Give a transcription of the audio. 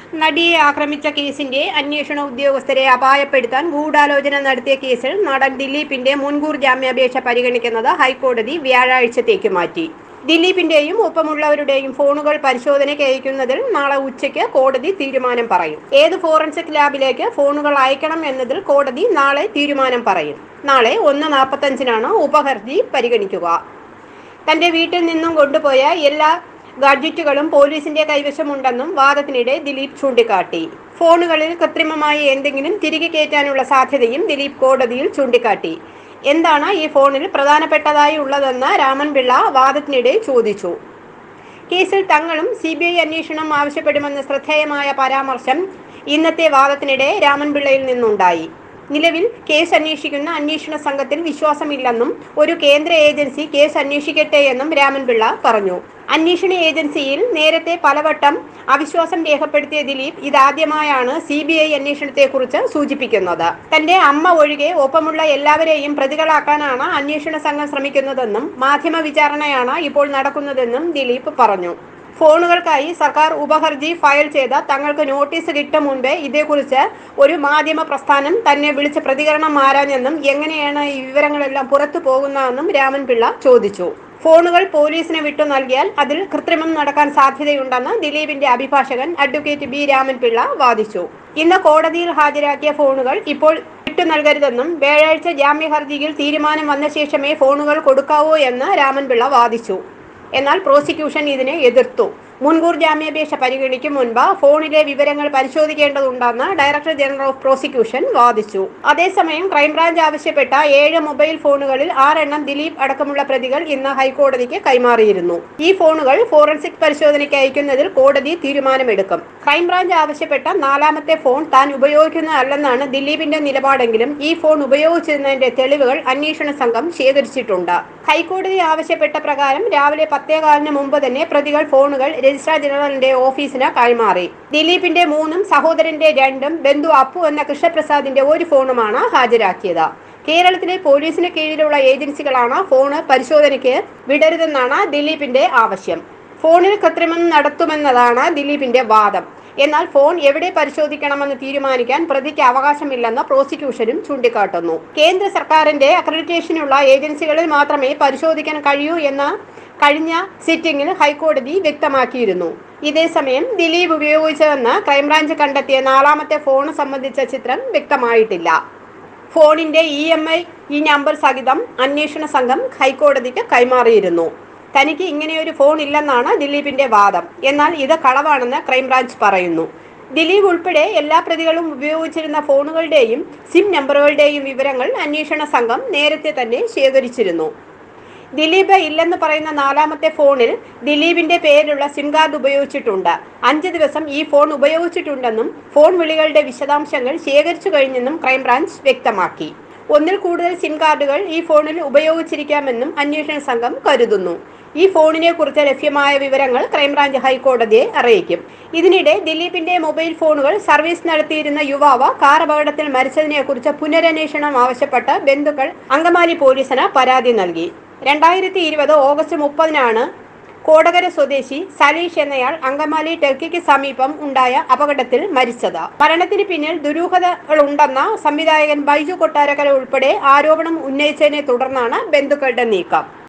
നടിയെ ആക്രമിച്ച കേസിന്റെ അന്വേഷണ ഉദ്യോഗസ്ഥരെ അപായപ്പെടുത്താൻ ഗൂഢാലോചന നടത്തിയ കേസിൽ നടൻ ദിലീപിന്റെ മുൻകൂർ ജാമ്യാപേക്ഷ പരിഗണിക്കുന്നത് ഹൈക്കോടതി വ്യാഴാഴ്ചത്തേക്ക് മാറ്റി ദിലീപിന്റെയും ഒപ്പമുള്ളവരുടെയും ഫോണുകൾ പരിശോധനയ്ക്ക് അയക്കുന്നതിൽ നാളെ ഉച്ചയ്ക്ക് കോടതി തീരുമാനം പറയും ഏത് ഫോറൻസിക് ലാബിലേക്ക് ഫോണുകൾ അയക്കണം എന്നതിൽ കോടതി നാളെ തീരുമാനം പറയും നാളെ ഒന്ന് നാൽപ്പത്തഞ്ചിനാണ് ഉപഹർജി പരിഗണിക്കുക തന്റെ വീട്ടിൽ നിന്നും കൊണ്ടുപോയ എല്ലാ ഗാഡ്ജറ്റുകളും പോലീസിന്റെ കൈവശമുണ്ടെന്നും വാദത്തിനിടെ ദിലീപ് ചൂണ്ടിക്കാട്ടി ഫോണുകളിൽ കൃത്രിമമായി എന്തെങ്കിലും തിരികെ കയറ്റാനുള്ള സാധ്യതയും ദിലീപ് കോടതിയിൽ ചൂണ്ടിക്കാട്ടി എന്താണ് ഈ ഫോണിൽ പ്രധാനപ്പെട്ടതായി ഉള്ളതെന്ന് രാമൻപിള്ള വാദത്തിനിടെ ചോദിച്ചു കേസിൽ തങ്ങളും സി ബി ഐ അന്വേഷണം ആവശ്യപ്പെടുമെന്ന ശ്രദ്ധേയമായ പരാമർശം ഇന്നത്തെ വാദത്തിനിടെ രാമൻപിള്ളയിൽ നിന്നുണ്ടായി നിലവിൽ കേസ് അന്വേഷിക്കുന്ന അന്വേഷണ സംഘത്തിൽ വിശ്വാസമില്ലെന്നും ഒരു കേന്ദ്ര ഏജൻസി കേസ് അന്വേഷിക്കട്ടെ എന്നും രാമൻപിള്ള പറഞ്ഞു അന്വേഷണ ഏജൻസിയിൽ നേരത്തെ പലവട്ടം അവിശ്വാസം രേഖപ്പെടുത്തിയ ദിലീപ് ഇതാദ്യമായാണ് സി ബി ഐ അന്വേഷണത്തെക്കുറിച്ച് സൂചിപ്പിക്കുന്നത് തന്റെ അമ്മ ഒഴികെ ഒപ്പമുള്ള എല്ലാവരെയും പ്രതികളാക്കാനാണ് അന്വേഷണ സംഘം ശ്രമിക്കുന്നതെന്നും മാധ്യമ വിചാരണയാണ് ഇപ്പോൾ നടക്കുന്നതെന്നും ദിലീപ് പറഞ്ഞു ഫോണുകൾക്കായി സർക്കാർ ഉപഹർജി ഫയൽ ചെയ്ത തങ്ങൾക്ക് നോട്ടീസ് കിട്ടും മുൻപേ ഇതേക്കുറിച്ച് ഒരു മാധ്യമ പ്രസ്ഥാനം തന്നെ വിളിച്ച് പ്രതികരണം ആരാഞ്ഞെന്നും എങ്ങനെയാണ് ഈ വിവരങ്ങളെല്ലാം പുറത്തു പോകുന്നതെന്നും രാമൻപിള്ള ചോദിച്ചു ഫോണുകൾ പോലീസിന് വിട്ടു നൽകിയാൽ അതിൽ കൃത്രിമം നടക്കാൻ സാധ്യതയുണ്ടെന്ന് ദിലീപിന്റെ അഭിഭാഷകൻ അഡ്വക്കേറ്റ് ബി രാമൻപിള്ള വാദിച്ചു ഇന്ന് കോടതിയിൽ ഹാജരാക്കിയ ഫോണുകൾ ഇപ്പോൾ വിട്ടു നൽകരുതെന്നും വ്യാഴാഴ്ച ജാമ്യ ഹർജിയിൽ തീരുമാനം വന്ന ശേഷമേ ഫോണുകൾ കൊടുക്കാവൂ എന്ന് രാമൻപിള്ള വാദിച്ചു എന്നാൽ പ്രോസിക്യൂഷൻ ഇതിനെ എതിർത്തു മുൻകൂർ ജാമ്യാപേക്ഷ പരിഗണിക്കും മുൻപ് ഫോണിലെ വിവരങ്ങൾ പരിശോധിക്കേണ്ടതുണ്ടെന്ന് ഡയറക്ടർ ജനറൽ ഓഫ് പ്രോസിക്യൂഷൻ വാദിച്ചു അതേസമയം ക്രൈംബ്രാഞ്ച് ആവശ്യപ്പെട്ട ഏഴ് മൊബൈൽ ഫോണുകളിൽ ആറെണ്ണം ദിലീപ് അടക്കമുള്ള പ്രതികൾ ഇന്ന് ഹൈക്കോടതിക്ക് കൈമാറിയിരുന്നു ഈ ഫോണുകൾ ഫോറൻസിക് പരിശോധനയ്ക്ക് അയക്കുന്നതിൽ കോടതി തീരുമാനമെടുക്കും ക്രൈംബ്രാഞ്ച് ആവശ്യപ്പെട്ട നാലാമത്തെ ഫോൺ താൻ ഉപയോഗിക്കുന്നതല്ലെന്നാണ് ദിലീപിന്റെ നിലപാടെങ്കിലും ഈ ഫോൺ ഉപയോഗിച്ചിരുന്നതിന്റെ തെളിവുകൾ അന്വേഷണ സംഘം ശേഖരിച്ചിട്ടുണ്ട് ഹൈക്കോടതി ആവശ്യപ്പെട്ട പ്രകാരം രാവിലെ പത്തേകാലിന് മുമ്പ് തന്നെ പ്രതികൾ ഫോണുകൾ രജിസ്ട്രാർ ജനറലിന്റെ ഓഫീസിന് കൈമാറി ദിലീപിന്റെ മൂന്നും സഹോദരന്റെ രണ്ടും ബന്ധു അപ്പു എന്ന കൃഷ്ണപ്രസാദിന്റെ ഒരു ഫോണുമാണ് ഹാജരാക്കിയത് കേരളത്തിലെ പോലീസിന് കീഴിലുള്ള ഏജൻസികളാണ് ഫോണ് പരിശോധനയ്ക്ക് വിടരുതെന്നാണ് ദിലീപിന്റെ ആവശ്യം ഫോണിൽ കൃത്രിമം നടത്തുമെന്നതാണ് ദിലീപിന്റെ വാദം എന്നാൽ ഫോൺ എവിടെ പരിശോധിക്കണമെന്ന് തീരുമാനിക്കാൻ പ്രതിക്ക് അവകാശമില്ലെന്ന് പ്രോസിക്യൂഷനും ചൂണ്ടിക്കാട്ടുന്നു കേന്ദ്ര സർക്കാരിന്റെ അക്രഡിറ്റേഷനുള്ള ഏജൻസികളിൽ മാത്രമേ പരിശോധിക്കാൻ കഴിയൂ എന്ന് കഴിഞ്ഞ സിറ്റിംഗിൽ ഹൈക്കോടതി വ്യക്തമാക്കിയിരുന്നു ഇതേസമയം ദിലീപ് ഉപയോഗിച്ചതെന്ന് ക്രൈംബ്രാഞ്ച് കണ്ടെത്തിയ നാലാമത്തെ ഫോൺ സംബന്ധിച്ച ചിത്രം വ്യക്തമായിട്ടില്ല ഫോണിന്റെ E M I E number സഹിതം അന്വേഷണ സംഘം ഹൈക്കോടതിക്ക് കൈമാറിയിരുന്നു തനിക്ക് ഇങ്ങനെയൊരു ഫോൺ ഇല്ലെന്നാണ് ദിലീപിന്റെ വാദം എന്നാൽ ഇത് കളവാണെന്ന് ക്രൈംബ്രാഞ്ച് പറയുന്നു ദിലീപ് ഉൾപ്പെടെ എല്ലാ പ്രതികളും ഉപയോഗിച്ചിരുന്ന ഫോണുകളുടെയും സിം നമ്പറുകളുടെയും വിവരങ്ങൾ അന്വേഷണ സംഘം നേരത്തെ തന്നെ ശേഖരിച്ചിരുന്നു ദിലീപ് ഇല്ലെന്ന് പറയുന്ന നാലാമത്തെ ഫോണിൽ ദിലീപിന്റെ പേരിലുള്ള സിം കാർഡ് ഉപയോഗിച്ചിട്ടുണ്ട് അഞ്ച് ദിവസം ഈ ഫോൺ ഉപയോഗിച്ചിട്ടുണ്ടെന്നും ഫോൺ വിളികളുടെ വിശദാംശങ്ങൾ ശേഖരിച്ചു കഴിഞ്ഞെന്നും ക്രൈംബ്രാഞ്ച് വ്യക്തമാക്കി ഒന്നിൽ കൂടുതൽ സിം കാർഡുകൾ ഈ ഫോണിൽ ഉപയോഗിച്ചിരിക്കാമെന്നും അന്വേഷണ സംഘം കരുതുന്നു ഈ ഫോണിനെ കുറിച്ച് ലഭ്യമായ വിവരങ്ങൾ ക്രൈംബ്രാഞ്ച് ഹൈക്കോടതിയെ അറിയിക്കും ഇതിനിടെ ദിലീപിന്റെ മൊബൈൽ ഫോണുകൾ സർവീസ് നടത്തിയിരുന്ന യുവാവ് കാർ അപകടത്തിൽ മരിച്ചതിനെക്കുറിച്ച് പുനരന്വേഷണം ആവശ്യപ്പെട്ട് ബന്ധുക്കൾ അങ്കമാലി പോലീസിന് പരാതി നൽകി രണ്ടായിരത്തി ഇരുപത് ഓഗസ്റ്റ് മുപ്പതിനാണ് കോടകര സ്വദേശി സലീഷ് എന്നയാൾ അങ്കമാലി ടെർക്കിക്ക് സമീപം ഉണ്ടായ അപകടത്തിൽ മരിച്ചത് മരണത്തിന് പിന്നിൽ ദുരൂഹതകളുണ്ടെന്ന സംവിധായകൻ ബൈജു കൊട്ടാരക്കര ഉൾപ്പെടെ ആരോപണം ഉന്നയിച്ചതിനെ തുടർന്നാണ് ബന്ധുക്കളുടെ നീക്കം